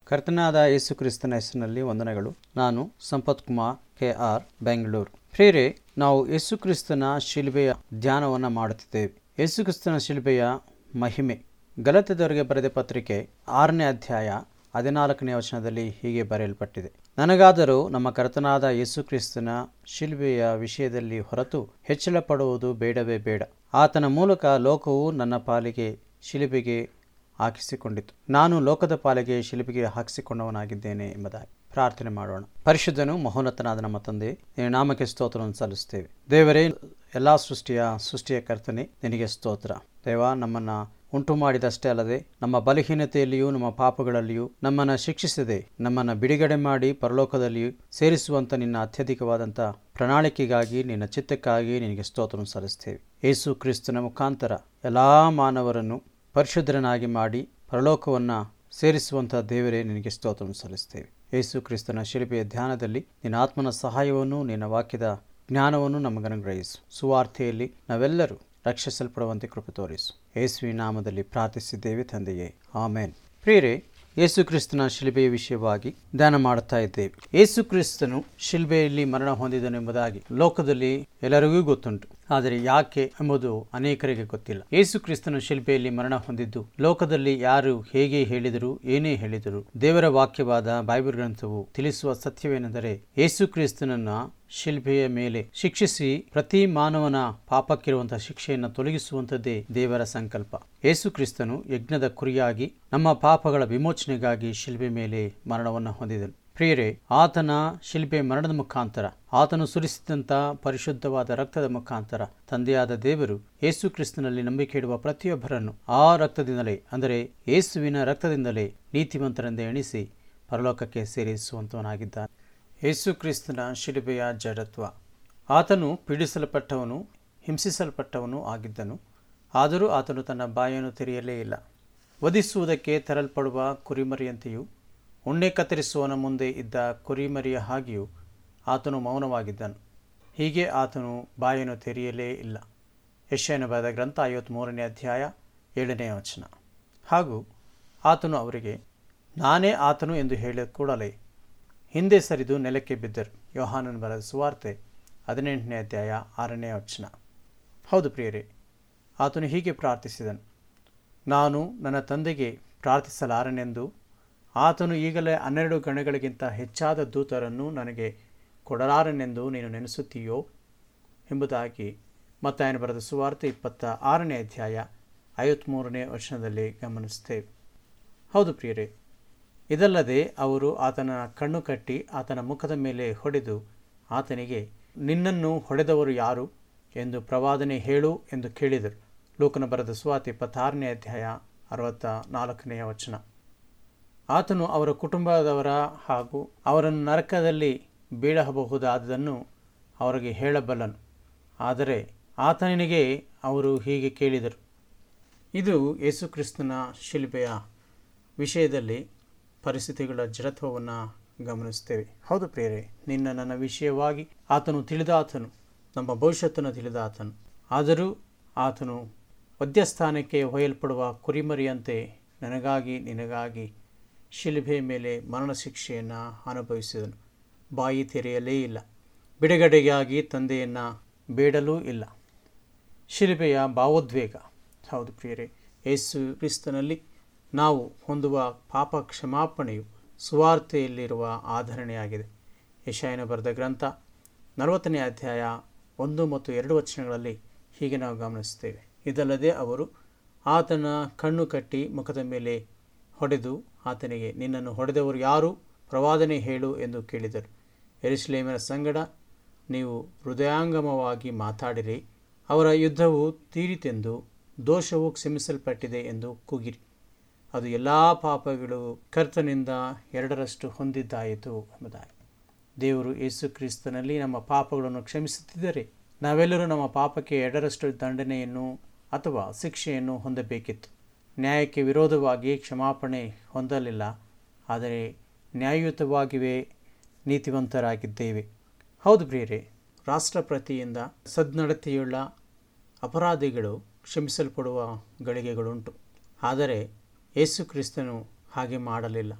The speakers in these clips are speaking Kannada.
ಕರ್ತನಾದ ಯೇಸು ಕ್ರಿಸ್ತನ ಹೆಸರಿನಲ್ಲಿ ವಂದನೆಗಳು ನಾನು ಸಂಪತ್ ಕುಮಾರ್ ಕೆ ಆರ್ ಬೆಂಗಳೂರು ಪ್ರೇರೆ ನಾವು ಯೇಸು ಕ್ರಿಸ್ತನ ಶಿಲ್ಬೆಯ ಧ್ಯಾನವನ್ನು ಮಾಡುತ್ತಿದ್ದೇವೆ ಯೇಸು ಕ್ರಿಸ್ತನ ಶಿಲ್ಬೆಯ ಮಹಿಮೆ ಗಲತೆದವರಿಗೆ ಬರೆದ ಪತ್ರಿಕೆ ಆರನೇ ಅಧ್ಯಾಯ ಹದಿನಾಲ್ಕನೇ ವಚನದಲ್ಲಿ ಹೀಗೆ ಬರೆಯಲ್ಪಟ್ಟಿದೆ ನನಗಾದರೂ ನಮ್ಮ ಕರ್ತನಾದ ಯೇಸು ಕ್ರಿಸ್ತನ ಶಿಲ್ಬೆಯ ವಿಷಯದಲ್ಲಿ ಹೊರತು ಹೆಚ್ಚಳ ಪಡುವುದು ಬೇಡವೇ ಬೇಡ ಆತನ ಮೂಲಕ ಲೋಕವು ನನ್ನ ಪಾಲಿಗೆ ಶಿಲುಬೆಗೆ ಹಾಕಿಸಿಕೊಂಡಿತು ನಾನು ಲೋಕದ ಪಾಲಿಗೆ ಶಿಲುಬೆಗೆ ಹಾಕಿಸಿಕೊಂಡವನಾಗಿದ್ದೇನೆ ಎಂಬುದಾಗಿ ಪ್ರಾರ್ಥನೆ ಮಾಡೋಣ ಪರಿಶುದ್ಧನು ಮಹೋನ್ನತನಾದ ನಮ್ಮ ತಂದೆ ನಿನ್ನ ನಾಮಕ್ಕೆ ಸ್ತೋತ್ರವನ್ನು ಸಲ್ಲಿಸ್ತೇವೆ ದೇವರೇ ಎಲ್ಲ ಸೃಷ್ಟಿಯ ಸೃಷ್ಟಿಯ ಕರ್ತನೆ ನಿನಗೆ ಸ್ತೋತ್ರ ದೇವ ನಮ್ಮನ್ನ ಉಂಟು ಮಾಡಿದಷ್ಟೇ ಅಲ್ಲದೆ ನಮ್ಮ ಬಲಹೀನತೆಯಲ್ಲಿಯೂ ನಮ್ಮ ಪಾಪಗಳಲ್ಲಿಯೂ ನಮ್ಮನ್ನು ಶಿಕ್ಷಿಸದೆ ನಮ್ಮನ್ನು ಬಿಡುಗಡೆ ಮಾಡಿ ಪರಲೋಕದಲ್ಲಿಯೂ ಸೇರಿಸುವಂಥ ನಿನ್ನ ಅತ್ಯಧಿಕವಾದಂಥ ಪ್ರಣಾಳಿಕೆಗಾಗಿ ನಿನ್ನ ಚಿತ್ತಕ್ಕಾಗಿ ನಿನಗೆ ಸ್ತೋತ್ರವನ್ನು ಸಲ್ಲಿಸ್ತೇವೆ ಯೇಸು ಕ್ರಿಸ್ತನ ಮುಖಾಂತರ ಎಲ್ಲ ಮಾನವರನ್ನು ಪರಿಶುದ್ಧರನಾಗಿ ಮಾಡಿ ಪರಲೋಕವನ್ನು ಸೇರಿಸುವಂಥ ದೇವರೇ ನಿನಗೆ ಸ್ತೋತ್ರವನ್ನು ಸಲ್ಲಿಸ್ತೇವೆ ಯೇಸು ಕ್ರಿಸ್ತನ ಶಿಲ್ಪೆಯ ಧ್ಯಾನದಲ್ಲಿ ನಿನ್ನ ಆತ್ಮನ ಸಹಾಯವನ್ನು ನಿನ್ನ ವಾಕ್ಯದ ಜ್ಞಾನವನ್ನು ನಮಗನುಗ್ರಹಿಸು ಸುವಾರ್ತೆಯಲ್ಲಿ ನಾವೆಲ್ಲರೂ ರಕ್ಷಿಸಲ್ಪಡುವಂತೆ ಕೃಪೆ ತೋರಿಸು ಯೇಸುವಿ ನಾಮದಲ್ಲಿ ಪ್ರಾರ್ಥಿಸಿದ್ದೇವೆ ತಂದೆಯೇ ಆಮೇನ್ ಪ್ರಿಯರೇ ಯೇಸು ಕ್ರಿಸ್ತನ ಶಿಲ್ಬೆಯ ವಿಷಯವಾಗಿ ಧ್ಯಾನ ಮಾಡುತ್ತಾ ಇದ್ದೇವೆ ಯೇಸು ಕ್ರಿಸ್ತನು ಶಿಲ್ಬೆಯಲ್ಲಿ ಮರಣ ಹೊಂದಿದನು ಎಂಬುದಾಗಿ ಲೋಕದಲ್ಲಿ ಎಲ್ಲರಿಗೂ ಗೊತ್ತುಂಟು ಆದರೆ ಯಾಕೆ ಎಂಬುದು ಅನೇಕರಿಗೆ ಗೊತ್ತಿಲ್ಲ ಯೇಸು ಕ್ರಿಸ್ತನು ಶಿಲ್ಬೆಯಲ್ಲಿ ಮರಣ ಹೊಂದಿದ್ದು ಲೋಕದಲ್ಲಿ ಯಾರು ಹೇಗೆ ಹೇಳಿದರು ಏನೇ ಹೇಳಿದರು ದೇವರ ವಾಕ್ಯವಾದ ಬೈಬಲ್ ಗ್ರಂಥವು ತಿಳಿಸುವ ಸತ್ಯವೇನೆಂದರೆ ಯೇಸು ಕ್ರಿಸ್ತನನ್ನ ಶಿಲ್ಬೆಯ ಮೇಲೆ ಶಿಕ್ಷಿಸಿ ಪ್ರತಿ ಮಾನವನ ಪಾಪಕ್ಕಿರುವಂತಹ ಶಿಕ್ಷೆಯನ್ನು ತೊಲಗಿಸುವಂಥದ್ದೇ ದೇವರ ಸಂಕಲ್ಪ ಯೇಸು ಕ್ರಿಸ್ತನು ಯಜ್ಞದ ಕುರಿಯಾಗಿ ನಮ್ಮ ಪಾಪಗಳ ವಿಮೋಚನೆಗಾಗಿ ಶಿಲ್ಬೆ ಮೇಲೆ ಮರಣವನ್ನು ಹೊಂದಿದನು ಪ್ರಿಯರೇ ಆತನ ಶಿಲ್ಬೆ ಮರಣದ ಮುಖಾಂತರ ಆತನು ಸುರಿಸಿದಂಥ ಪರಿಶುದ್ಧವಾದ ರಕ್ತದ ಮುಖಾಂತರ ತಂದೆಯಾದ ದೇವರು ಯೇಸು ಕ್ರಿಸ್ತನಲ್ಲಿ ನಂಬಿಕೆ ಇಡುವ ಪ್ರತಿಯೊಬ್ಬರನ್ನು ಆ ರಕ್ತದಿಂದಲೇ ಅಂದರೆ ಯೇಸುವಿನ ರಕ್ತದಿಂದಲೇ ನೀತಿವಂತರೆಂದು ಎಣಿಸಿ ಪರಲೋಕಕ್ಕೆ ಸೇರಿಸುವಂತವನಾಗಿದ್ದಾನೆ ಯೇಸು ಕ್ರಿಸ್ತನ ಶಿಲುಬೆಯ ಜಡತ್ವ ಆತನು ಪೀಡಿಸಲ್ಪಟ್ಟವನು ಹಿಂಸಿಸಲ್ಪಟ್ಟವನು ಆಗಿದ್ದನು ಆದರೂ ಆತನು ತನ್ನ ಬಾಯನ್ನು ತೆರೆಯಲೇ ಇಲ್ಲ ವಧಿಸುವುದಕ್ಕೆ ತರಲ್ಪಡುವ ಕುರಿಮರಿಯಂತೆಯೂ ಉಣ್ಣೆ ಕತ್ತರಿಸುವನ ಮುಂದೆ ಇದ್ದ ಕುರಿಮರಿಯ ಹಾಗೆಯೂ ಆತನು ಮೌನವಾಗಿದ್ದನು ಹೀಗೆ ಆತನು ಬಾಯನ್ನು ತೆರೆಯಲೇ ಇಲ್ಲ ಯಶಯನ ಬರೆದ ಗ್ರಂಥ ಐವತ್ತ್ಮೂರನೇ ಅಧ್ಯಾಯ ಏಳನೇ ವಚನ ಹಾಗೂ ಆತನು ಅವರಿಗೆ ನಾನೇ ಆತನು ಎಂದು ಹೇಳಿದ ಕೂಡಲೇ ಹಿಂದೆ ಸರಿದು ನೆಲಕ್ಕೆ ಬಿದ್ದರು ಯೋಹಾನನ ಬರೆದ ಸುವಾರ್ತೆ ಹದಿನೆಂಟನೇ ಅಧ್ಯಾಯ ಆರನೇ ವಚನ ಹೌದು ಪ್ರಿಯರೇ ಆತನು ಹೀಗೆ ಪ್ರಾರ್ಥಿಸಿದನು ನಾನು ನನ್ನ ತಂದೆಗೆ ಪ್ರಾರ್ಥಿಸಲಾರನೆಂದು ಆತನು ಈಗಲೇ ಹನ್ನೆರಡು ಗಣಗಳಿಗಿಂತ ಹೆಚ್ಚಾದ ದೂತರನ್ನು ನನಗೆ ಕೊಡಲಾರನೆಂದು ನೀನು ನೆನೆಸುತ್ತೀಯೋ ಎಂಬುದಾಗಿ ಮತ್ತಾಯನ ಬರೆದ ಸುವಾರ್ತೆ ಇಪ್ಪತ್ತ ಆರನೇ ಅಧ್ಯಾಯ ಐವತ್ತ್ಮೂರನೇ ವರ್ಷದಲ್ಲಿ ಗಮನಿಸ್ತೇವೆ ಹೌದು ಪ್ರಿಯರೇ ಇದಲ್ಲದೆ ಅವರು ಆತನ ಕಣ್ಣು ಕಟ್ಟಿ ಆತನ ಮುಖದ ಮೇಲೆ ಹೊಡೆದು ಆತನಿಗೆ ನಿನ್ನನ್ನು ಹೊಡೆದವರು ಯಾರು ಎಂದು ಪ್ರವಾದನೆ ಹೇಳು ಎಂದು ಕೇಳಿದರು ಲೋಕನ ಬರೆದ ಸುವಾರ್ತೆ ಇಪ್ಪತ್ತಾರನೇ ಅಧ್ಯಾಯ ಅರವತ್ತ ನಾಲ್ಕನೆಯ ವಚನ ಆತನು ಅವರ ಕುಟುಂಬದವರ ಹಾಗೂ ಅವರನ್ನು ನರಕದಲ್ಲಿ ಬೀಳಬಹುದಾದದನ್ನು ಅವರಿಗೆ ಹೇಳಬಲ್ಲನು ಆದರೆ ಆತನಿಗೆ ಅವರು ಹೀಗೆ ಕೇಳಿದರು ಇದು ಯೇಸುಕ್ರಿಸ್ತನ ಶಿಲ್ಬೆಯ ವಿಷಯದಲ್ಲಿ ಪರಿಸ್ಥಿತಿಗಳ ಜಡತ್ವವನ್ನು ಗಮನಿಸ್ತೇವೆ ಹೌದು ಪ್ರೇರೆ ನಿನ್ನ ನನ್ನ ವಿಷಯವಾಗಿ ಆತನು ತಿಳಿದ ಆತನು ನಮ್ಮ ಭವಿಷ್ಯತ್ತನ್ನು ತಿಳಿದ ಆತನು ಆದರೂ ಆತನು ಮಧ್ಯಸ್ಥಾನಕ್ಕೆ ಒಯ್ಯಲ್ಪಡುವ ಕುರಿಮರಿಯಂತೆ ನನಗಾಗಿ ನಿನಗಾಗಿ ಶಿಲ್ಬೆ ಮೇಲೆ ಮರಣ ಶಿಕ್ಷೆಯನ್ನು ಅನುಭವಿಸಿದನು ಬಾಯಿ ತೆರೆಯಲೇ ಇಲ್ಲ ಬಿಡುಗಡೆಗಾಗಿ ತಂದೆಯನ್ನು ಬೇಡಲೂ ಇಲ್ಲ ಶಿಲ್ಬೆಯ ಭಾವೋದ್ವೇಗ ಹೌದು ಪ್ರಿಯರೇ ಯೇಸು ಕ್ರಿಸ್ತನಲ್ಲಿ ನಾವು ಹೊಂದುವ ಪಾಪ ಕ್ಷಮಾಪಣೆಯು ಸುವಾರ್ತೆಯಲ್ಲಿರುವ ಆಧರಣೆಯಾಗಿದೆ ಯಶಾಯನ ಬರೆದ ಗ್ರಂಥ ನಲವತ್ತನೇ ಅಧ್ಯಾಯ ಒಂದು ಮತ್ತು ಎರಡು ವಚನಗಳಲ್ಲಿ ಹೀಗೆ ನಾವು ಗಮನಿಸ್ತೇವೆ ಇದಲ್ಲದೆ ಅವರು ಆತನ ಕಣ್ಣು ಕಟ್ಟಿ ಮುಖದ ಮೇಲೆ ಹೊಡೆದು ಆತನಿಗೆ ನಿನ್ನನ್ನು ಹೊಡೆದವರು ಯಾರು ಪ್ರವಾದನೆ ಹೇಳು ಎಂದು ಕೇಳಿದರು ಎರಿಸ್ಲೇಮನ ಸಂಗಡ ನೀವು ಹೃದಯಾಂಗಮವಾಗಿ ಮಾತಾಡಿರಿ ಅವರ ಯುದ್ಧವು ತೀರಿತೆಂದು ದೋಷವು ಕ್ಷಮಿಸಲ್ಪಟ್ಟಿದೆ ಎಂದು ಕೂಗಿರಿ ಅದು ಎಲ್ಲ ಪಾಪಗಳು ಕರ್ತನಿಂದ ಎರಡರಷ್ಟು ಹೊಂದಿದ್ದಾಯಿತು ಎಂಬುದಾಗಿ ದೇವರು ಯೇಸು ಕ್ರಿಸ್ತನಲ್ಲಿ ನಮ್ಮ ಪಾಪಗಳನ್ನು ಕ್ಷಮಿಸುತ್ತಿದ್ದರೆ ನಾವೆಲ್ಲರೂ ನಮ್ಮ ಪಾಪಕ್ಕೆ ಎರಡರಷ್ಟು ದಂಡನೆಯನ್ನು ಅಥವಾ ಶಿಕ್ಷೆಯನ್ನು ಹೊಂದಬೇಕಿತ್ತು ನ್ಯಾಯಕ್ಕೆ ವಿರೋಧವಾಗಿ ಕ್ಷಮಾಪಣೆ ಹೊಂದಲಿಲ್ಲ ಆದರೆ ನ್ಯಾಯಯುತವಾಗಿಯೇ ನೀತಿವಂತರಾಗಿದ್ದೇವೆ ಹೌದು ಪ್ರಿಯರೇ ರಾಷ್ಟ್ರಪತಿಯಿಂದ ಸದ್ನಡತೆಯುಳ್ಳ ಅಪರಾಧಿಗಳು ಕ್ಷಮಿಸಲ್ಪಡುವ ಗಳಿಗೆಗಳುಂಟು ಆದರೆ ಯೇಸು ಕ್ರಿಸ್ತನು ಹಾಗೆ ಮಾಡಲಿಲ್ಲ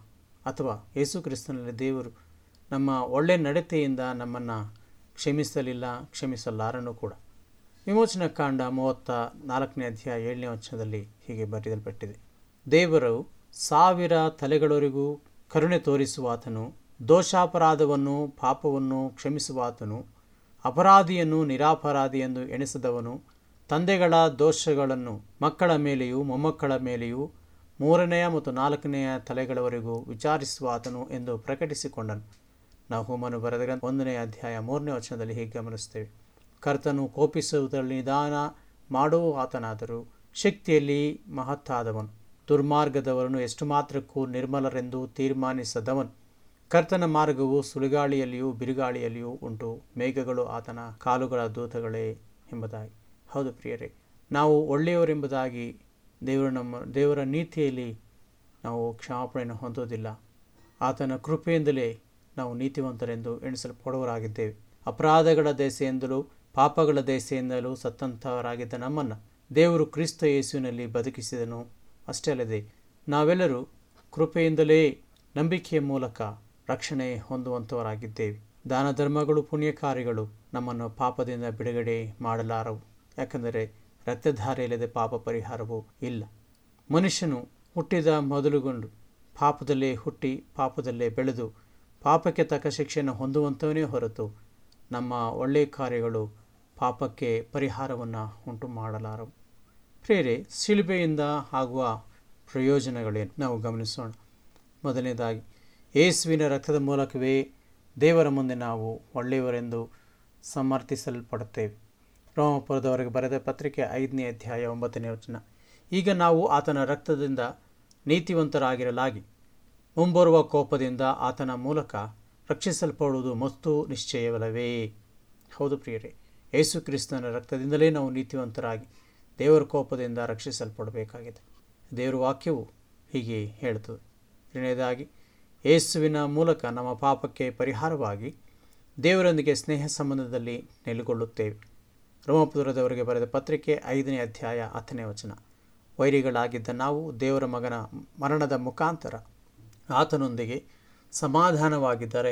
ಅಥವಾ ಯೇಸು ಕ್ರಿಸ್ತನಲ್ಲಿ ದೇವರು ನಮ್ಮ ಒಳ್ಳೆ ನಡತೆಯಿಂದ ನಮ್ಮನ್ನು ಕ್ಷಮಿಸಲಿಲ್ಲ ಕ್ಷಮಿಸಲಾರನು ಕೂಡ ವಿಮೋಚನ ಕಾಂಡ ಮೂವತ್ತ ನಾಲ್ಕನೇ ಅಧ್ಯಾಯ ಏಳನೇ ವಚನದಲ್ಲಿ ಹೀಗೆ ಬರೆಯಲ್ಪಟ್ಟಿದೆ ದೇವರು ಸಾವಿರ ತಲೆಗಳವರೆಗೂ ಕರುಣೆ ತೋರಿಸುವಾತನು ದೋಷಾಪರಾಧವನ್ನು ಪಾಪವನ್ನು ಕ್ಷಮಿಸುವಾತನು ಅಪರಾಧಿಯನ್ನು ನಿರಾಪರಾಧಿ ಎಂದು ಎಣಿಸದವನು ತಂದೆಗಳ ದೋಷಗಳನ್ನು ಮಕ್ಕಳ ಮೇಲೆಯೂ ಮೊಮ್ಮಕ್ಕಳ ಮೇಲೆಯೂ ಮೂರನೆಯ ಮತ್ತು ನಾಲ್ಕನೆಯ ತಲೆಗಳವರೆಗೂ ವಿಚಾರಿಸುವಾತನು ಎಂದು ಪ್ರಕಟಿಸಿಕೊಂಡನು ನಾವು ಹೋಮನು ಬರೆದ ಗ್ರಂಥ ಒಂದನೇ ಅಧ್ಯಾಯ ಮೂರನೇ ವಚನದಲ್ಲಿ ಹೀಗೆ ಗಮನಿಸ್ತೇವೆ ಕರ್ತನು ಕೋಪಿಸುವುದರಲ್ಲಿ ನಿಧಾನ ಮಾಡುವ ಆತನಾದರೂ ಶಕ್ತಿಯಲ್ಲಿ ಮಹತ್ತಾದವನು ದುರ್ಮಾರ್ಗದವರನ್ನು ಎಷ್ಟು ಮಾತ್ರಕ್ಕೂ ನಿರ್ಮಲರೆಂದು ತೀರ್ಮಾನಿಸದವನು ಕರ್ತನ ಮಾರ್ಗವು ಸುಳಿಗಾಳಿಯಲ್ಲಿಯೂ ಬಿರುಗಾಳಿಯಲ್ಲಿಯೂ ಉಂಟು ಮೇಘಗಳು ಆತನ ಕಾಲುಗಳ ದೂತಗಳೇ ಎಂಬುದಾಗಿ ಹೌದು ಪ್ರಿಯರೇ ನಾವು ಒಳ್ಳೆಯವರೆಂಬುದಾಗಿ ದೇವರು ನಮ್ಮ ದೇವರ ನೀತಿಯಲ್ಲಿ ನಾವು ಕ್ಷಮಾಪಣೆಯನ್ನು ಹೊಂದೋದಿಲ್ಲ ಆತನ ಕೃಪೆಯಿಂದಲೇ ನಾವು ನೀತಿವಂತರೆಂದು ಎಣಿಸಲ್ಪಡುವರಾಗಿದ್ದೇವೆ ಅಪರಾಧಗಳ ದೆಸೆಯಿಂದಲೂ ಪಾಪಗಳ ದೆಸೆಯಿಂದಲೂ ಸತ್ತಂಥವರಾಗಿದ್ದ ನಮ್ಮನ್ನು ದೇವರು ಕ್ರಿಸ್ತ ಯೇಸುವಿನಲ್ಲಿ ಬದುಕಿಸಿದನು ಅಷ್ಟೇ ಅಲ್ಲದೆ ನಾವೆಲ್ಲರೂ ಕೃಪೆಯಿಂದಲೇ ನಂಬಿಕೆಯ ಮೂಲಕ ರಕ್ಷಣೆ ಹೊಂದುವಂಥವರಾಗಿದ್ದೇವೆ ದಾನ ಧರ್ಮಗಳು ಪುಣ್ಯ ಕಾರ್ಯಗಳು ನಮ್ಮನ್ನು ಪಾಪದಿಂದ ಬಿಡುಗಡೆ ಮಾಡಲಾರವು ಯಾಕಂದರೆ ರಕ್ತಧಾರೆ ಇಲ್ಲದೆ ಪಾಪ ಪರಿಹಾರವೂ ಇಲ್ಲ ಮನುಷ್ಯನು ಹುಟ್ಟಿದ ಮೊದಲುಗೊಂಡು ಪಾಪದಲ್ಲೇ ಹುಟ್ಟಿ ಪಾಪದಲ್ಲೇ ಬೆಳೆದು ಪಾಪಕ್ಕೆ ತಕ್ಕ ಶಿಕ್ಷೆಯನ್ನು ಹೊಂದುವಂಥವನೇ ಹೊರತು ನಮ್ಮ ಒಳ್ಳೆಯ ಕಾರ್ಯಗಳು ಪಾಪಕ್ಕೆ ಪರಿಹಾರವನ್ನು ಉಂಟು ಮಾಡಲಾರವು ಪ್ರೇರೆ ಶಿಲುಬೆಯಿಂದ ಆಗುವ ಪ್ರಯೋಜನಗಳೇನು ನಾವು ಗಮನಿಸೋಣ ಮೊದಲನೇದಾಗಿ ಯೇಸುವಿನ ರಕ್ತದ ಮೂಲಕವೇ ದೇವರ ಮುಂದೆ ನಾವು ಒಳ್ಳೆಯವರೆಂದು ಸಮರ್ಥಿಸಲ್ಪಡುತ್ತೇವೆ ರೋಮಪುರದವರೆಗೆ ಬರೆದ ಪತ್ರಿಕೆ ಐದನೇ ಅಧ್ಯಾಯ ಒಂಬತ್ತನೇ ವಚನ ಈಗ ನಾವು ಆತನ ರಕ್ತದಿಂದ ನೀತಿವಂತರಾಗಿರಲಾಗಿ ಮುಂಬರುವ ಕೋಪದಿಂದ ಆತನ ಮೂಲಕ ರಕ್ಷಿಸಲ್ಪಡುವುದು ಮತ್ತು ನಿಶ್ಚಯವಲ್ಲವೇ ಹೌದು ಪ್ರಿಯರೇ ಯೇಸು ಕ್ರಿಸ್ತನ ರಕ್ತದಿಂದಲೇ ನಾವು ನೀತಿವಂತರಾಗಿ ದೇವರ ಕೋಪದಿಂದ ರಕ್ಷಿಸಲ್ಪಡಬೇಕಾಗಿದೆ ದೇವರ ವಾಕ್ಯವು ಹೀಗೆ ಹೇಳ್ತದೆ ಎರಡನೇದಾಗಿ ಯೇಸುವಿನ ಮೂಲಕ ನಮ್ಮ ಪಾಪಕ್ಕೆ ಪರಿಹಾರವಾಗಿ ದೇವರೊಂದಿಗೆ ಸ್ನೇಹ ಸಂಬಂಧದಲ್ಲಿ ನೆಲೆಗೊಳ್ಳುತ್ತೇವೆ ರೋಮಪುರದವರಿಗೆ ಬರೆದ ಪತ್ರಿಕೆ ಐದನೇ ಅಧ್ಯಾಯ ಹತ್ತನೇ ವಚನ ವೈರಿಗಳಾಗಿದ್ದ ನಾವು ದೇವರ ಮಗನ ಮರಣದ ಮುಖಾಂತರ ಆತನೊಂದಿಗೆ ಸಮಾಧಾನವಾಗಿದ್ದರೆ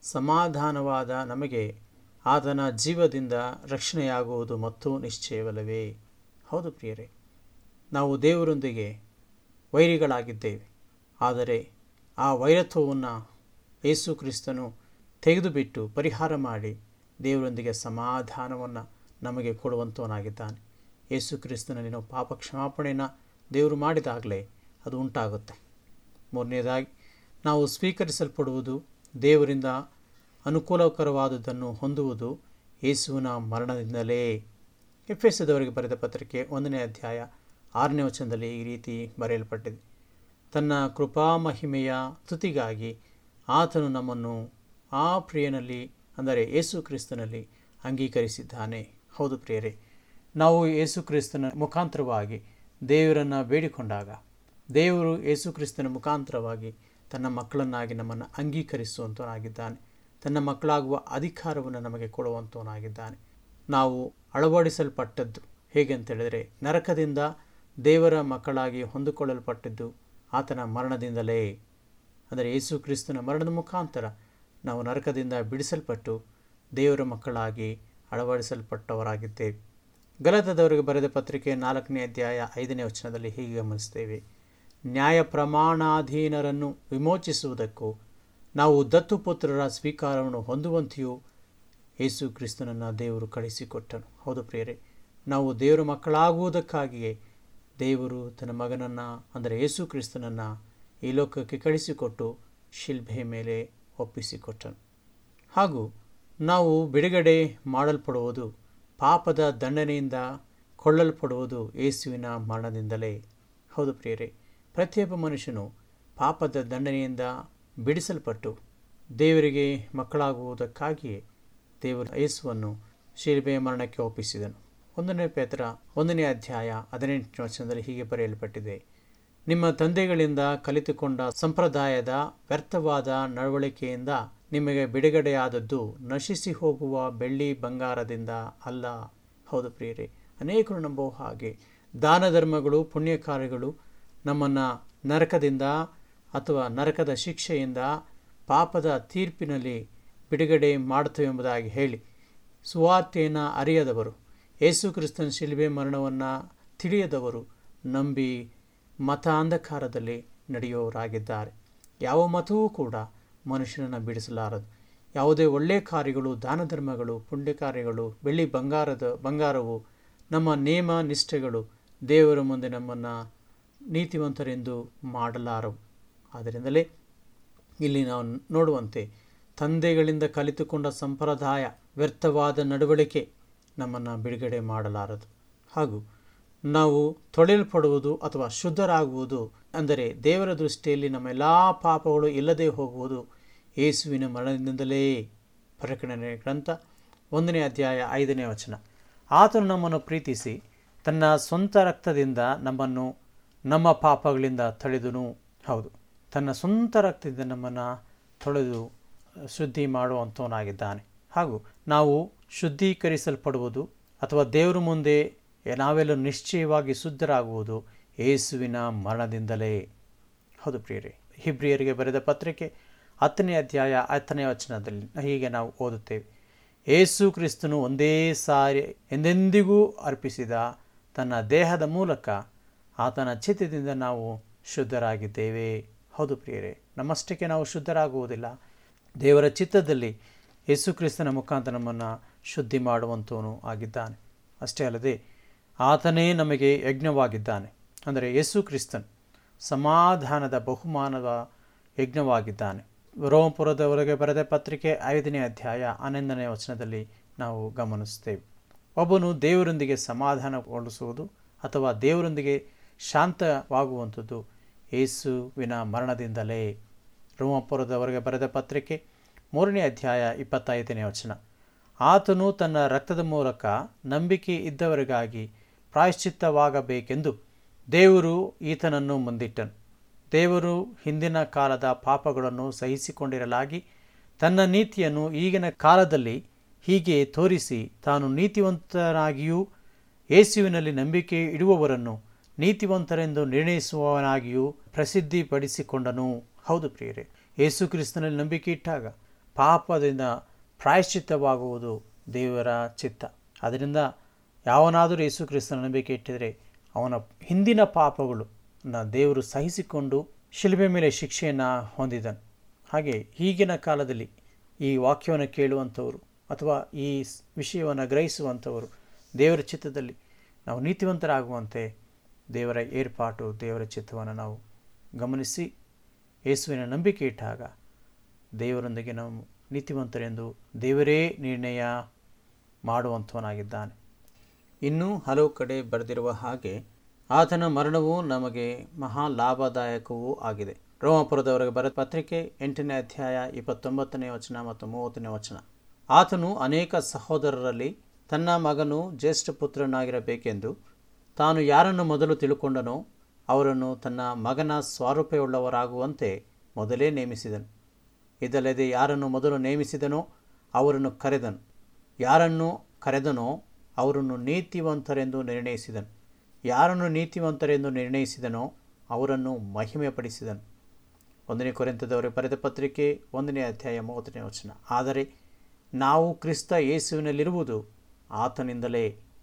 ಸಮಾಧಾನವಾದ ನಮಗೆ ಆತನ ಜೀವದಿಂದ ರಕ್ಷಣೆಯಾಗುವುದು ಮತ್ತು ನಿಶ್ಚಯವಲ್ಲವೇ ಹೌದು ಪ್ರಿಯರೇ ನಾವು ದೇವರೊಂದಿಗೆ ವೈರಿಗಳಾಗಿದ್ದೇವೆ ಆದರೆ ಆ ವೈರತ್ವವನ್ನು ಯೇಸು ಕ್ರಿಸ್ತನು ತೆಗೆದುಬಿಟ್ಟು ಪರಿಹಾರ ಮಾಡಿ ದೇವರೊಂದಿಗೆ ಸಮಾಧಾನವನ್ನು ನಮಗೆ ಕೊಡುವಂಥವನಾಗಿದ್ದಾನೆ ಯೇಸು ಕ್ರಿಸ್ತನಲ್ಲಿ ನಾವು ಪಾಪ ಕ್ಷಮಾಪಣೆಯನ್ನು ದೇವರು ಮಾಡಿದಾಗಲೇ ಅದು ಉಂಟಾಗುತ್ತೆ ಮೂರನೇದಾಗಿ ನಾವು ಸ್ವೀಕರಿಸಲ್ಪಡುವುದು ದೇವರಿಂದ ಅನುಕೂಲಕರವಾದುದನ್ನು ಹೊಂದುವುದು ಯೇಸುವಿನ ಮರಣದಿಂದಲೇ ಎಫೆಸದವರಿಗೆ ಬರೆದ ಪತ್ರಿಕೆ ಒಂದನೇ ಅಧ್ಯಾಯ ಆರನೇ ವಚನದಲ್ಲಿ ಈ ರೀತಿ ಬರೆಯಲ್ಪಟ್ಟಿದೆ ತನ್ನ ಕೃಪಾಮಹಿಮೆಯ ಸ್ತುತಿಗಾಗಿ ಆತನು ನಮ್ಮನ್ನು ಆ ಪ್ರಿಯನಲ್ಲಿ ಅಂದರೆ ಯೇಸು ಕ್ರಿಸ್ತನಲ್ಲಿ ಅಂಗೀಕರಿಸಿದ್ದಾನೆ ಹೌದು ಪ್ರಿಯರೇ ನಾವು ಯೇಸು ಕ್ರಿಸ್ತನ ಮುಖಾಂತರವಾಗಿ ದೇವರನ್ನು ಬೇಡಿಕೊಂಡಾಗ ದೇವರು ಯೇಸು ಕ್ರಿಸ್ತನ ಮುಖಾಂತರವಾಗಿ ತನ್ನ ಮಕ್ಕಳನ್ನಾಗಿ ನಮ್ಮನ್ನು ಅಂಗೀಕರಿಸುವಂಥವನಾಗಿದ್ದಾನೆ ತನ್ನ ಮಕ್ಕಳಾಗುವ ಅಧಿಕಾರವನ್ನು ನಮಗೆ ಕೊಡುವಂಥವನಾಗಿದ್ದಾನೆ ನಾವು ಅಳವಡಿಸಲ್ಪಟ್ಟದ್ದು ಹೇಗೆ ಅಂತ ಹೇಳಿದರೆ ನರಕದಿಂದ ದೇವರ ಮಕ್ಕಳಾಗಿ ಹೊಂದಿಕೊಳ್ಳಲ್ಪಟ್ಟದ್ದು ಆತನ ಮರಣದಿಂದಲೇ ಅಂದರೆ ಯೇಸು ಕ್ರಿಸ್ತನ ಮರಣದ ಮುಖಾಂತರ ನಾವು ನರಕದಿಂದ ಬಿಡಿಸಲ್ಪಟ್ಟು ದೇವರ ಮಕ್ಕಳಾಗಿ ಅಳವಡಿಸಲ್ಪಟ್ಟವರಾಗಿದ್ದೇವೆ ಗಲತದವರಿಗೆ ಬರೆದ ಪತ್ರಿಕೆ ನಾಲ್ಕನೇ ಅಧ್ಯಾಯ ಐದನೇ ವಚನದಲ್ಲಿ ಹೀಗೆ ಗಮನಿಸ್ತೇವೆ ನ್ಯಾಯ ಪ್ರಮಾಣಾಧೀನರನ್ನು ವಿಮೋಚಿಸುವುದಕ್ಕೂ ನಾವು ದತ್ತುಪುತ್ರರ ಸ್ವೀಕಾರವನ್ನು ಹೊಂದುವಂತೆಯೂ ಯೇಸು ಕ್ರಿಸ್ತನನ್ನು ದೇವರು ಕಳಿಸಿಕೊಟ್ಟನು ಹೌದು ಪ್ರಿಯರೇ ನಾವು ದೇವರ ಮಕ್ಕಳಾಗುವುದಕ್ಕಾಗಿಯೇ ದೇವರು ತನ್ನ ಮಗನನ್ನು ಅಂದರೆ ಯೇಸು ಕ್ರಿಸ್ತನನ್ನು ಈ ಲೋಕಕ್ಕೆ ಕಳಿಸಿಕೊಟ್ಟು ಶಿಲ್ಬೆ ಮೇಲೆ ಒಪ್ಪಿಸಿಕೊಟ್ಟನು ಹಾಗೂ ನಾವು ಬಿಡುಗಡೆ ಮಾಡಲ್ಪಡುವುದು ಪಾಪದ ದಂಡನೆಯಿಂದ ಕೊಳ್ಳಲ್ಪಡುವುದು ಯೇಸುವಿನ ಮರಣದಿಂದಲೇ ಹೌದು ಪ್ರಿಯರೇ ಪ್ರತಿಯೊಬ್ಬ ಮನುಷ್ಯನು ಪಾಪದ ದಂಡನೆಯಿಂದ ಬಿಡಿಸಲ್ಪಟ್ಟು ದೇವರಿಗೆ ಮಕ್ಕಳಾಗುವುದಕ್ಕಾಗಿಯೇ ದೇವರು ಯೇಸುವನ್ನು ಶಿಲ್ಬೆಯ ಮರಣಕ್ಕೆ ಒಪ್ಪಿಸಿದನು ಒಂದನೇ ಪೇತ್ರ ಒಂದನೇ ಅಧ್ಯಾಯ ಹದಿನೆಂಟನೇ ವಚನದಲ್ಲಿ ಹೀಗೆ ಬರೆಯಲ್ಪಟ್ಟಿದೆ ನಿಮ್ಮ ತಂದೆಗಳಿಂದ ಕಲಿತುಕೊಂಡ ಸಂಪ್ರದಾಯದ ವ್ಯರ್ಥವಾದ ನಡವಳಿಕೆಯಿಂದ ನಿಮಗೆ ಬಿಡುಗಡೆಯಾದದ್ದು ನಶಿಸಿ ಹೋಗುವ ಬೆಳ್ಳಿ ಬಂಗಾರದಿಂದ ಅಲ್ಲ ಹೌದು ಪ್ರಿಯರೇ ಅನೇಕರು ನಂಬುವ ಹಾಗೆ ದಾನ ಧರ್ಮಗಳು ಪುಣ್ಯ ಕಾರ್ಯಗಳು ನಮ್ಮನ್ನು ನರಕದಿಂದ ಅಥವಾ ನರಕದ ಶಿಕ್ಷೆಯಿಂದ ಪಾಪದ ತೀರ್ಪಿನಲ್ಲಿ ಬಿಡುಗಡೆ ಮಾಡುತ್ತವೆಂಬುದಾಗಿ ಹೇಳಿ ಸುವಾರ್ತೆಯನ್ನು ಅರಿಯದವರು ಯೇಸು ಕ್ರಿಸ್ತನ ಶಿಲ್ಬೆ ಮರಣವನ್ನು ತಿಳಿಯದವರು ನಂಬಿ ಮತ ಅಂಧಕಾರದಲ್ಲಿ ನಡೆಯುವವರಾಗಿದ್ದಾರೆ ಯಾವ ಮತವೂ ಕೂಡ ಮನುಷ್ಯನನ್ನು ಬಿಡಿಸಲಾರದು ಯಾವುದೇ ಒಳ್ಳೆಯ ಕಾರ್ಯಗಳು ದಾನ ಧರ್ಮಗಳು ಪುಣ್ಯ ಕಾರ್ಯಗಳು ಬೆಳ್ಳಿ ಬಂಗಾರದ ಬಂಗಾರವು ನಮ್ಮ ನೇಮ ನಿಷ್ಠೆಗಳು ದೇವರ ಮುಂದೆ ನಮ್ಮನ್ನು ನೀತಿವಂತರೆಂದು ಮಾಡಲಾರವು ಆದ್ದರಿಂದಲೇ ಇಲ್ಲಿ ನಾವು ನೋಡುವಂತೆ ತಂದೆಗಳಿಂದ ಕಲಿತುಕೊಂಡ ಸಂಪ್ರದಾಯ ವ್ಯರ್ಥವಾದ ನಡವಳಿಕೆ ನಮ್ಮನ್ನು ಬಿಡುಗಡೆ ಮಾಡಲಾರದು ಹಾಗೂ ನಾವು ತೊಳೆಯಲ್ಪಡುವುದು ಅಥವಾ ಶುದ್ಧರಾಗುವುದು ಅಂದರೆ ದೇವರ ದೃಷ್ಟಿಯಲ್ಲಿ ನಮ್ಮ ಎಲ್ಲ ಪಾಪಗಳು ಇಲ್ಲದೆ ಹೋಗುವುದು ಯೇಸುವಿನ ಮರಣದಿಂದಲೇ ಪ್ರಕಟಣೆ ಗ್ರಂಥ ಒಂದನೇ ಅಧ್ಯಾಯ ಐದನೇ ವಚನ ಆತನು ನಮ್ಮನ್ನು ಪ್ರೀತಿಸಿ ತನ್ನ ಸ್ವಂತ ರಕ್ತದಿಂದ ನಮ್ಮನ್ನು ನಮ್ಮ ಪಾಪಗಳಿಂದ ತಳೆದನು ಹೌದು ತನ್ನ ಸ್ವಂತ ರಕ್ತದಿಂದ ನಮ್ಮನ್ನು ತೊಳೆದು ಶುದ್ಧಿ ಮಾಡುವಂಥವನಾಗಿದ್ದಾನೆ ಹಾಗೂ ನಾವು ಶುದ್ಧೀಕರಿಸಲ್ಪಡುವುದು ಅಥವಾ ದೇವರ ಮುಂದೆ ನಾವೆಲ್ಲ ನಿಶ್ಚಯವಾಗಿ ಶುದ್ಧರಾಗುವುದು ಯೇಸುವಿನ ಮರಣದಿಂದಲೇ ಹೌದು ಪ್ರಿಯರೇ ಹಿಬ್ರಿಯರಿಗೆ ಬರೆದ ಪತ್ರಿಕೆ ಹತ್ತನೇ ಅಧ್ಯಾಯ ಹತ್ತನೇ ವಚನದಲ್ಲಿ ಹೀಗೆ ನಾವು ಓದುತ್ತೇವೆ ಏಸು ಕ್ರಿಸ್ತನು ಒಂದೇ ಸಾರಿ ಎಂದೆಂದಿಗೂ ಅರ್ಪಿಸಿದ ತನ್ನ ದೇಹದ ಮೂಲಕ ಆತನ ಚಿತ್ತದಿಂದ ನಾವು ಶುದ್ಧರಾಗಿದ್ದೇವೆ ಹೌದು ಪ್ರಿಯರೇ ನಮ್ಮಷ್ಟಕ್ಕೆ ನಾವು ಶುದ್ಧರಾಗುವುದಿಲ್ಲ ದೇವರ ಚಿತ್ತದಲ್ಲಿ ಯೇಸು ಕ್ರಿಸ್ತನ ಮುಖಾಂತರ ನಮ್ಮನ್ನು ಶುದ್ಧಿ ಮಾಡುವಂಥವನು ಆಗಿದ್ದಾನೆ ಅಷ್ಟೇ ಅಲ್ಲದೆ ಆತನೇ ನಮಗೆ ಯಜ್ಞವಾಗಿದ್ದಾನೆ ಅಂದರೆ ಯೇಸು ಕ್ರಿಸ್ತನ್ ಸಮಾಧಾನದ ಬಹುಮಾನದ ಯಜ್ಞವಾಗಿದ್ದಾನೆ ರೋಮಪುರದವರೆಗೆ ಬರೆದ ಪತ್ರಿಕೆ ಐದನೇ ಅಧ್ಯಾಯ ಹನ್ನೊಂದನೇ ವಚನದಲ್ಲಿ ನಾವು ಗಮನಿಸ್ತೇವೆ ಒಬ್ಬನು ದೇವರೊಂದಿಗೆ ಸಮಾಧಾನಗೊಳಿಸುವುದು ಅಥವಾ ದೇವರೊಂದಿಗೆ ಶಾಂತವಾಗುವಂಥದ್ದು ಯೇಸುವಿನ ಮರಣದಿಂದಲೇ ರೋಮಪುರದವರೆಗೆ ಬರೆದ ಪತ್ರಿಕೆ ಮೂರನೇ ಅಧ್ಯಾಯ ಇಪ್ಪತ್ತೈದನೇ ವಚನ ಆತನು ತನ್ನ ರಕ್ತದ ಮೂಲಕ ನಂಬಿಕೆ ಇದ್ದವರಿಗಾಗಿ ಪ್ರಾಯಶ್ಚಿತ್ತವಾಗಬೇಕೆಂದು ದೇವರು ಈತನನ್ನು ಮುಂದಿಟ್ಟನು ದೇವರು ಹಿಂದಿನ ಕಾಲದ ಪಾಪಗಳನ್ನು ಸಹಿಸಿಕೊಂಡಿರಲಾಗಿ ತನ್ನ ನೀತಿಯನ್ನು ಈಗಿನ ಕಾಲದಲ್ಲಿ ಹೀಗೆ ತೋರಿಸಿ ತಾನು ನೀತಿವಂತನಾಗಿಯೂ ಯೇಸುವಿನಲ್ಲಿ ನಂಬಿಕೆ ಇಡುವವರನ್ನು ನೀತಿವಂತರೆಂದು ನಿರ್ಣಯಿಸುವವನಾಗಿಯೂ ಪ್ರಸಿದ್ಧಿಪಡಿಸಿಕೊಂಡನು ಹೌದು ಪ್ರಿಯರೇ ಯೇಸು ಕ್ರಿಸ್ತನಲ್ಲಿ ನಂಬಿಕೆ ಇಟ್ಟಾಗ ಪಾಪದಿಂದ ಪ್ರಾಯಶ್ಚಿತ್ತವಾಗುವುದು ದೇವರ ಚಿತ್ತ ಅದರಿಂದ ಯಾವನಾದರೂ ಯೇಸು ಕ್ರಿಸ್ತನ ನಂಬಿಕೆ ಇಟ್ಟಿದರೆ ಅವನ ಹಿಂದಿನ ಪಾಪಗಳು ದೇವರು ಸಹಿಸಿಕೊಂಡು ಶಿಲ್ಬೆ ಮೇಲೆ ಶಿಕ್ಷೆಯನ್ನು ಹೊಂದಿದನು ಹಾಗೆ ಈಗಿನ ಕಾಲದಲ್ಲಿ ಈ ವಾಕ್ಯವನ್ನು ಕೇಳುವಂಥವರು ಅಥವಾ ಈ ವಿಷಯವನ್ನು ಗ್ರಹಿಸುವಂಥವರು ದೇವರ ಚಿತ್ತದಲ್ಲಿ ನಾವು ನೀತಿವಂತರಾಗುವಂತೆ ದೇವರ ಏರ್ಪಾಟು ದೇವರ ಚಿತ್ತವನ್ನು ನಾವು ಗಮನಿಸಿ ಯೇಸುವಿನ ನಂಬಿಕೆ ಇಟ್ಟಾಗ ದೇವರೊಂದಿಗೆ ನಾವು ನೀತಿವಂತರೆಂದು ದೇವರೇ ನಿರ್ಣಯ ಮಾಡುವಂಥವನಾಗಿದ್ದಾನೆ ಇನ್ನೂ ಹಲವು ಕಡೆ ಬರೆದಿರುವ ಹಾಗೆ ಆತನ ಮರಣವು ನಮಗೆ ಮಹಾ ಲಾಭದಾಯಕವೂ ಆಗಿದೆ ರೋಮಪುರದವರೆಗೆ ಬರೆದ ಪತ್ರಿಕೆ ಎಂಟನೇ ಅಧ್ಯಾಯ ಇಪ್ಪತ್ತೊಂಬತ್ತನೇ ವಚನ ಮತ್ತು ಮೂವತ್ತನೇ ವಚನ ಆತನು ಅನೇಕ ಸಹೋದರರಲ್ಲಿ ತನ್ನ ಮಗನು ಜ್ಯೇಷ್ಠ ಪುತ್ರನಾಗಿರಬೇಕೆಂದು ತಾನು ಯಾರನ್ನು ಮೊದಲು ತಿಳುಕೊಂಡನೋ ಅವರನ್ನು ತನ್ನ ಮಗನ ಸ್ವಾರೂಪ್ಯವುಳ್ಳವರಾಗುವಂತೆ ಮೊದಲೇ ನೇಮಿಸಿದನು ಇದಲ್ಲದೆ ಯಾರನ್ನು ಮೊದಲು ನೇಮಿಸಿದನೋ ಅವರನ್ನು ಕರೆದನು ಯಾರನ್ನು ಕರೆದನೋ ಅವರನ್ನು ನೀತಿವಂತರೆಂದು ನಿರ್ಣಯಿಸಿದನು ಯಾರನ್ನು ನೀತಿವಂತರೆಂದು ನಿರ್ಣಯಿಸಿದನೋ ಅವರನ್ನು ಮಹಿಮೆಪಡಿಸಿದನು ಒಂದನೇ ಕೊರೆಂತದವರಿಗೆ ಬರೆದ ಪತ್ರಿಕೆ ಒಂದನೇ ಅಧ್ಯಾಯ ಮೂವತ್ತನೇ ವಚನ ಆದರೆ ನಾವು ಕ್ರಿಸ್ತ ಯೇಸುವಿನಲ್ಲಿರುವುದು ಆತನಿಂದಲೇ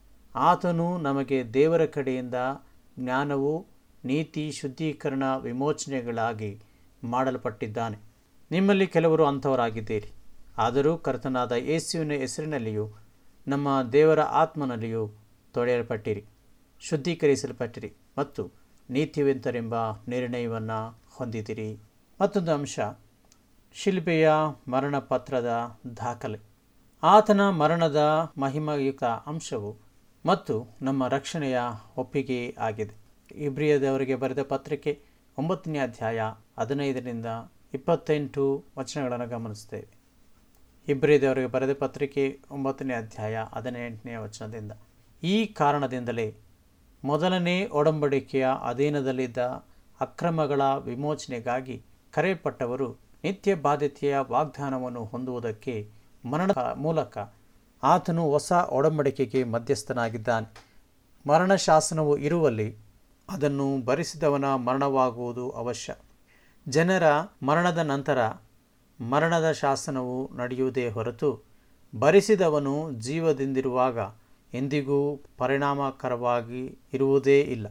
ಆತನು ನಮಗೆ ದೇವರ ಕಡೆಯಿಂದ ಜ್ಞಾನವು ನೀತಿ ಶುದ್ಧೀಕರಣ ವಿಮೋಚನೆಗಳಾಗಿ ಮಾಡಲ್ಪಟ್ಟಿದ್ದಾನೆ ನಿಮ್ಮಲ್ಲಿ ಕೆಲವರು ಅಂಥವರಾಗಿದ್ದೀರಿ ಆದರೂ ಕರ್ತನಾದ ಯೇಸುವಿನ ಹೆಸರಿನಲ್ಲಿಯೂ ನಮ್ಮ ದೇವರ ಆತ್ಮನಲ್ಲಿಯೂ ತೊಳೆಯಲ್ಪಟ್ಟಿರಿ ಶುದ್ಧೀಕರಿಸಲ್ಪಟ್ಟಿರಿ ಮತ್ತು ನೀತಿವಂತರೆಂಬ ನಿರ್ಣಯವನ್ನು ಹೊಂದಿದಿರಿ ಮತ್ತೊಂದು ಅಂಶ ಶಿಲ್ಬೆಯ ಮರಣ ಪತ್ರದ ದಾಖಲೆ ಆತನ ಮರಣದ ಮಹಿಮಯುಕ್ತ ಅಂಶವು ಮತ್ತು ನಮ್ಮ ರಕ್ಷಣೆಯ ಒಪ್ಪಿಗೆ ಆಗಿದೆ ಇಬ್ರಿಯದವರಿಗೆ ಬರೆದ ಪತ್ರಿಕೆ ಒಂಬತ್ತನೇ ಅಧ್ಯಾಯ ಹದಿನೈದರಿಂದ ಇಪ್ಪತ್ತೆಂಟು ವಚನಗಳನ್ನು ಗಮನಿಸ್ತೇವೆ ಇಬ್ರಿಯದವರಿಗೆ ಬರೆದ ಪತ್ರಿಕೆ ಒಂಬತ್ತನೇ ಅಧ್ಯಾಯ ಹದಿನೆಂಟನೇ ವಚನದಿಂದ ಈ ಕಾರಣದಿಂದಲೇ ಮೊದಲನೇ ಒಡಂಬಡಿಕೆಯ ಅಧೀನದಲ್ಲಿದ್ದ ಅಕ್ರಮಗಳ ವಿಮೋಚನೆಗಾಗಿ ಕರೆಯಲ್ಪಟ್ಟವರು ನಿತ್ಯ ಬಾಧ್ಯತೆಯ ವಾಗ್ದಾನವನ್ನು ಹೊಂದುವುದಕ್ಕೆ ಮರಣ ಮೂಲಕ ಆತನು ಹೊಸ ಒಡಂಬಡಿಕೆಗೆ ಮಧ್ಯಸ್ಥನಾಗಿದ್ದಾನೆ ಮರಣ ಶಾಸನವು ಇರುವಲ್ಲಿ ಅದನ್ನು ಭರಿಸಿದವನ ಮರಣವಾಗುವುದು ಅವಶ್ಯ ಜನರ ಮರಣದ ನಂತರ ಮರಣದ ಶಾಸನವು ನಡೆಯುವುದೇ ಹೊರತು ಭರಿಸಿದವನು ಜೀವದಿಂದಿರುವಾಗ ಎಂದಿಗೂ ಪರಿಣಾಮಕರವಾಗಿ ಇರುವುದೇ ಇಲ್ಲ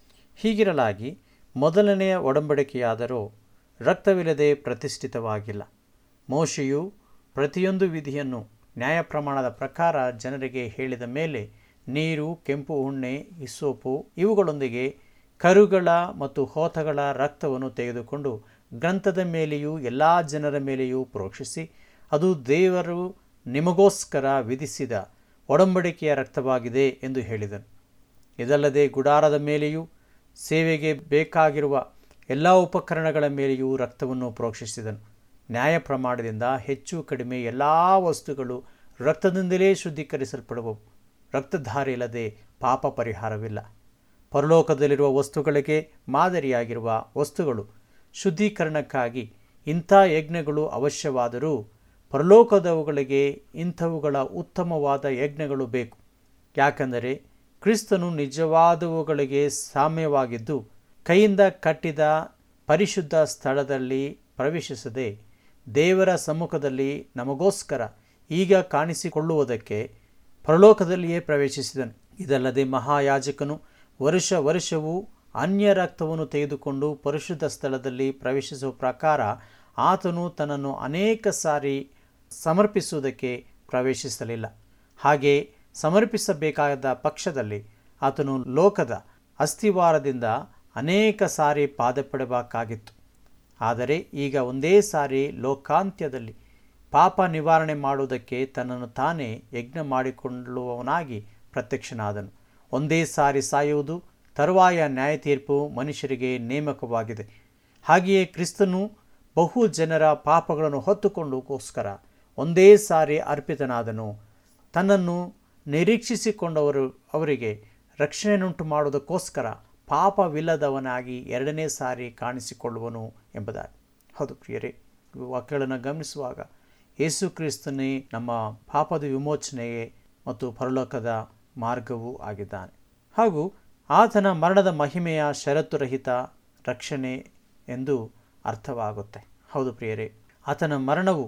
ಹೀಗಿರಲಾಗಿ ಮೊದಲನೆಯ ಒಡಂಬಡಿಕೆಯಾದರೂ ರಕ್ತವಿಲ್ಲದೆ ಪ್ರತಿಷ್ಠಿತವಾಗಿಲ್ಲ ಮೋಶೆಯು ಪ್ರತಿಯೊಂದು ವಿಧಿಯನ್ನು ನ್ಯಾಯ ಪ್ರಮಾಣದ ಪ್ರಕಾರ ಜನರಿಗೆ ಹೇಳಿದ ಮೇಲೆ ನೀರು ಕೆಂಪು ಉಣ್ಣೆ ಹಿಸ್ಸೋಪು ಇವುಗಳೊಂದಿಗೆ ಕರುಗಳ ಮತ್ತು ಹೋತಗಳ ರಕ್ತವನ್ನು ತೆಗೆದುಕೊಂಡು ಗ್ರಂಥದ ಮೇಲೆಯೂ ಎಲ್ಲ ಜನರ ಮೇಲೆಯೂ ಪ್ರೋಕ್ಷಿಸಿ ಅದು ದೇವರು ನಿಮಗೋಸ್ಕರ ವಿಧಿಸಿದ ಒಡಂಬಡಿಕೆಯ ರಕ್ತವಾಗಿದೆ ಎಂದು ಹೇಳಿದನು ಇದಲ್ಲದೆ ಗುಡಾರದ ಮೇಲೆಯೂ ಸೇವೆಗೆ ಬೇಕಾಗಿರುವ ಎಲ್ಲ ಉಪಕರಣಗಳ ಮೇಲೆಯೂ ರಕ್ತವನ್ನು ಪ್ರೋಕ್ಷಿಸಿದನು ನ್ಯಾಯ ಪ್ರಮಾಣದಿಂದ ಹೆಚ್ಚು ಕಡಿಮೆ ಎಲ್ಲ ವಸ್ತುಗಳು ರಕ್ತದಿಂದಲೇ ಶುದ್ಧೀಕರಿಸಲ್ಪಡುವವು ರಕ್ತಧಾರೆ ಇಲ್ಲದೆ ಪಾಪ ಪರಿಹಾರವಿಲ್ಲ ಪರಲೋಕದಲ್ಲಿರುವ ವಸ್ತುಗಳಿಗೆ ಮಾದರಿಯಾಗಿರುವ ವಸ್ತುಗಳು ಶುದ್ಧೀಕರಣಕ್ಕಾಗಿ ಇಂಥ ಯಜ್ಞಗಳು ಅವಶ್ಯವಾದರೂ ಪರಲೋಕದವುಗಳಿಗೆ ಇಂಥವುಗಳ ಉತ್ತಮವಾದ ಯಜ್ಞಗಳು ಬೇಕು ಯಾಕೆಂದರೆ ಕ್ರಿಸ್ತನು ನಿಜವಾದವುಗಳಿಗೆ ಸಾಮ್ಯವಾಗಿದ್ದು ಕೈಯಿಂದ ಕಟ್ಟಿದ ಪರಿಶುದ್ಧ ಸ್ಥಳದಲ್ಲಿ ಪ್ರವೇಶಿಸದೆ ದೇವರ ಸಮ್ಮುಖದಲ್ಲಿ ನಮಗೋಸ್ಕರ ಈಗ ಕಾಣಿಸಿಕೊಳ್ಳುವುದಕ್ಕೆ ಪರಲೋಕದಲ್ಲಿಯೇ ಪ್ರವೇಶಿಸಿದನು ಇದಲ್ಲದೆ ಮಹಾಯಾಜಕನು ವರ್ಷ ವರ್ಷವೂ ಅನ್ಯ ರಕ್ತವನ್ನು ತೆಗೆದುಕೊಂಡು ಪರಿಶುದ್ಧ ಸ್ಥಳದಲ್ಲಿ ಪ್ರವೇಶಿಸುವ ಪ್ರಕಾರ ಆತನು ತನ್ನನ್ನು ಅನೇಕ ಸಾರಿ ಸಮರ್ಪಿಸುವುದಕ್ಕೆ ಪ್ರವೇಶಿಸಲಿಲ್ಲ ಹಾಗೆ ಸಮರ್ಪಿಸಬೇಕಾದ ಪಕ್ಷದಲ್ಲಿ ಆತನು ಲೋಕದ ಅಸ್ಥಿವಾರದಿಂದ ಅನೇಕ ಸಾರಿ ಪಾದಪಡಬೇಕಾಗಿತ್ತು ಆದರೆ ಈಗ ಒಂದೇ ಸಾರಿ ಲೋಕಾಂತ್ಯದಲ್ಲಿ ಪಾಪ ನಿವಾರಣೆ ಮಾಡುವುದಕ್ಕೆ ತನ್ನನ್ನು ತಾನೇ ಯಜ್ಞ ಮಾಡಿಕೊಳ್ಳುವವನಾಗಿ ಪ್ರತ್ಯಕ್ಷನಾದನು ಒಂದೇ ಸಾರಿ ಸಾಯುವುದು ತರುವಾಯ ನ್ಯಾಯ ತೀರ್ಪು ಮನುಷ್ಯರಿಗೆ ನೇಮಕವಾಗಿದೆ ಹಾಗೆಯೇ ಕ್ರಿಸ್ತನು ಬಹು ಜನರ ಪಾಪಗಳನ್ನು ಹೊತ್ತುಕೊಂಡೋಸ್ಕರ ಒಂದೇ ಸಾರಿ ಅರ್ಪಿತನಾದನು ತನ್ನನ್ನು ನಿರೀಕ್ಷಿಸಿಕೊಂಡವರು ಅವರಿಗೆ ರಕ್ಷಣೆಯನ್ನುಂಟು ಮಾಡುವುದಕ್ಕೋಸ್ಕರ ಪಾಪವಿಲ್ಲದವನಾಗಿ ಎರಡನೇ ಸಾರಿ ಕಾಣಿಸಿಕೊಳ್ಳುವನು ಎಂಬುದಾಗಿ ಹೌದು ಪ್ರಿಯರೇ ವಾಕ್ಯಗಳನ್ನು ಗಮನಿಸುವಾಗ ಯೇಸು ಕ್ರಿಸ್ತನೇ ನಮ್ಮ ಪಾಪದ ವಿಮೋಚನೆಗೆ ಮತ್ತು ಪರಲೋಕದ ಮಾರ್ಗವೂ ಆಗಿದ್ದಾನೆ ಹಾಗೂ ಆತನ ಮರಣದ ಮಹಿಮೆಯ ಷರತ್ತುರಹಿತ ರಕ್ಷಣೆ ಎಂದು ಅರ್ಥವಾಗುತ್ತೆ ಹೌದು ಪ್ರಿಯರೇ ಆತನ ಮರಣವು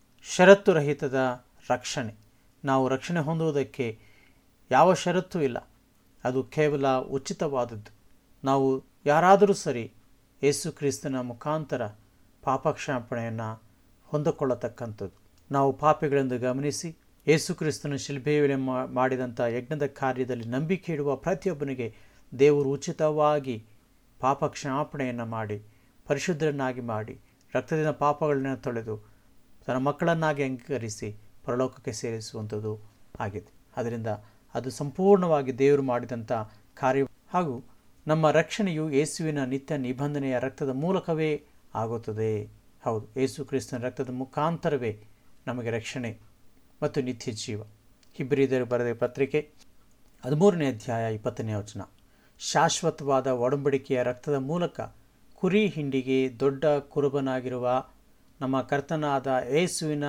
ಷರತ್ತುರಹಿತದ ರಕ್ಷಣೆ ನಾವು ರಕ್ಷಣೆ ಹೊಂದುವುದಕ್ಕೆ ಯಾವ ಷರತ್ತೂ ಇಲ್ಲ ಅದು ಕೇವಲ ಉಚಿತವಾದದ್ದು ನಾವು ಯಾರಾದರೂ ಸರಿ ಯೇಸು ಕ್ರಿಸ್ತನ ಮುಖಾಂತರ ಪಾಪಕ್ಷಾಪಣೆಯನ್ನು ಹೊಂದಿಕೊಳ್ಳತಕ್ಕಂಥದ್ದು ನಾವು ಪಾಪಿಗಳೆಂದು ಗಮನಿಸಿ ಯೇಸು ಕ್ರಿಸ್ತನ ಶಿಲ್ಬೆಯಲ್ಲಿ ಮಾಡಿದಂಥ ಯಜ್ಞದ ಕಾರ್ಯದಲ್ಲಿ ನಂಬಿಕೆ ಇಡುವ ಪ್ರತಿಯೊಬ್ಬನಿಗೆ ದೇವರು ಉಚಿತವಾಗಿ ಪಾಪಕ್ಷಾಪಣೆಯನ್ನು ಮಾಡಿ ಪರಿಶುದ್ಧರನ್ನಾಗಿ ಮಾಡಿ ರಕ್ತದಿಂದ ಪಾಪಗಳನ್ನ ತೊಳೆದು ತನ್ನ ಮಕ್ಕಳನ್ನಾಗಿ ಅಂಗೀಕರಿಸಿ ಪರಲೋಕಕ್ಕೆ ಸೇರಿಸುವಂಥದ್ದು ಆಗಿದೆ ಅದರಿಂದ ಅದು ಸಂಪೂರ್ಣವಾಗಿ ದೇವರು ಮಾಡಿದಂಥ ಕಾರ್ಯ ಹಾಗೂ ನಮ್ಮ ರಕ್ಷಣೆಯು ಯೇಸುವಿನ ನಿತ್ಯ ನಿಬಂಧನೆಯ ರಕ್ತದ ಮೂಲಕವೇ ಆಗುತ್ತದೆ ಹೌದು ಯೇಸು ಕ್ರಿಸ್ತನ ರಕ್ತದ ಮುಖಾಂತರವೇ ನಮಗೆ ರಕ್ಷಣೆ ಮತ್ತು ನಿತ್ಯ ಜೀವ ಹಿಬ್ರಿದರು ಬರೆದ ಪತ್ರಿಕೆ ಹದಿಮೂರನೇ ಅಧ್ಯಾಯ ಇಪ್ಪತ್ತನೇ ವಚನ ಶಾಶ್ವತವಾದ ಒಡಂಬಡಿಕೆಯ ರಕ್ತದ ಮೂಲಕ ಕುರಿ ಹಿಂಡಿಗೆ ದೊಡ್ಡ ಕುರುಬನಾಗಿರುವ ನಮ್ಮ ಕರ್ತನಾದ ಏಸುವಿನ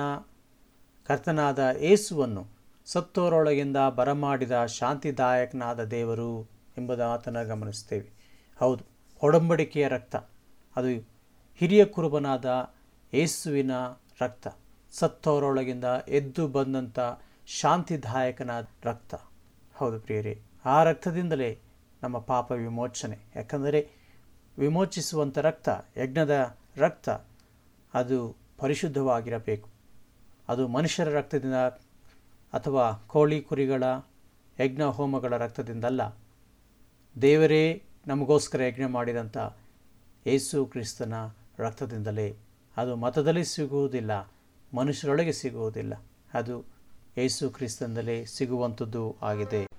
ಕರ್ತನಾದ ಏಸುವನ್ನು ಸತ್ತೋರೊಳಗಿಂದ ಬರಮಾಡಿದ ಶಾಂತಿದಾಯಕನಾದ ದೇವರು ಎಂಬುದು ಆತನ ಗಮನಿಸ್ತೇವೆ ಹೌದು ಒಡಂಬಡಿಕೆಯ ರಕ್ತ ಅದು ಹಿರಿಯ ಕುರುಬನಾದ ಏಸುವಿನ ರಕ್ತ ಸತ್ತವರೊಳಗಿಂದ ಎದ್ದು ಬಂದಂಥ ಶಾಂತಿದಾಯಕನಾದ ರಕ್ತ ಹೌದು ಪ್ರಿಯರೇ ಆ ರಕ್ತದಿಂದಲೇ ನಮ್ಮ ಪಾಪ ವಿಮೋಚನೆ ಯಾಕಂದರೆ ವಿಮೋಚಿಸುವಂಥ ರಕ್ತ ಯಜ್ಞದ ರಕ್ತ ಅದು ಪರಿಶುದ್ಧವಾಗಿರಬೇಕು ಅದು ಮನುಷ್ಯರ ರಕ್ತದಿಂದ ಅಥವಾ ಕೋಳಿ ಕುರಿಗಳ ಯಜ್ಞ ಹೋಮಗಳ ರಕ್ತದಿಂದಲ್ಲ ದೇವರೇ ನಮಗೋಸ್ಕರ ಯಜ್ಞ ಮಾಡಿದಂಥ ಯೇಸು ಕ್ರಿಸ್ತನ ರಕ್ತದಿಂದಲೇ ಅದು ಮತದಲ್ಲಿ ಸಿಗುವುದಿಲ್ಲ ಮನುಷ್ಯರೊಳಗೆ ಸಿಗುವುದಿಲ್ಲ ಅದು ಯೇಸು ಕ್ರಿಸ್ತಂದಲೇ ಸಿಗುವಂಥದ್ದು ಆಗಿದೆ